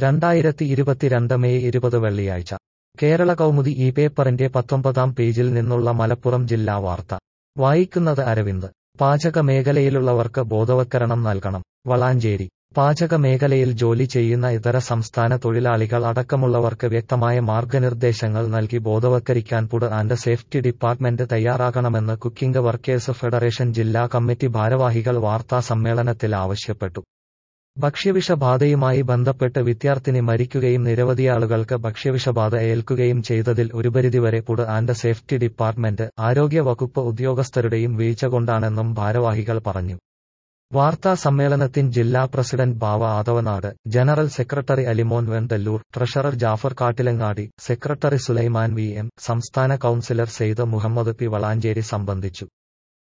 രണ്ടായിരത്തി ഇരുപത്തിരണ്ട് മെയ് ഇരുപത് വെള്ളിയാഴ്ച കേരള കൗമുദി ഈ പേപ്പറിന്റെ പത്തൊമ്പതാം പേജിൽ നിന്നുള്ള മലപ്പുറം ജില്ലാ വാർത്ത വായിക്കുന്നത് അരവിന്ദ് പാചക മേഖലയിലുള്ളവർക്ക് ബോധവൽക്കരണം നൽകണം വളാഞ്ചേരി പാചക മേഖലയിൽ ജോലി ചെയ്യുന്ന ഇതര സംസ്ഥാന തൊഴിലാളികൾ അടക്കമുള്ളവർക്ക് വ്യക്തമായ മാർഗനിർദ്ദേശങ്ങൾ നൽകി ബോധവൽക്കരിക്കാൻ ഫുഡ് ആൻഡ് സേഫ്റ്റി ഡിപ്പാർട്ട്മെന്റ് തയ്യാറാകണമെന്ന് കുക്കിംഗ് വർക്കേഴ്സ് ഫെഡറേഷൻ ജില്ലാ കമ്മിറ്റി ഭാരവാഹികൾ വാർത്താ സമ്മേളനത്തിൽ ആവശ്യപ്പെട്ടു ഭക്ഷ്യവിഷബാധയുമായി ബന്ധപ്പെട്ട് വിദ്യാർത്ഥിനി മരിക്കുകയും നിരവധിയാളുകൾക്ക് ഭക്ഷ്യവിഷബാധ ഏൽക്കുകയും ചെയ്തതിൽ ഒരുപരിധിവരെ ഫുഡ് ആൻഡ് സേഫ്റ്റി ഡിപ്പാർട്ട്മെന്റ് ആരോഗ്യ വകുപ്പ് ഉദ്യോഗസ്ഥരുടെയും വീഴ്ച കൊണ്ടാണെന്നും ഭാരവാഹികൾ പറഞ്ഞു വാർത്താ സമ്മേളനത്തിൽ ജില്ലാ president Bava Athavanad general secretary Alimon Venthallur treasurer Jafar Kattilangadi secretary Sulaiman V M സംസ്ഥാന കൌൺസിലർ സെയ്ദ് മുഹമ്മദ് പി വളാഞ്ചേരി സംബന്ധിച്ചു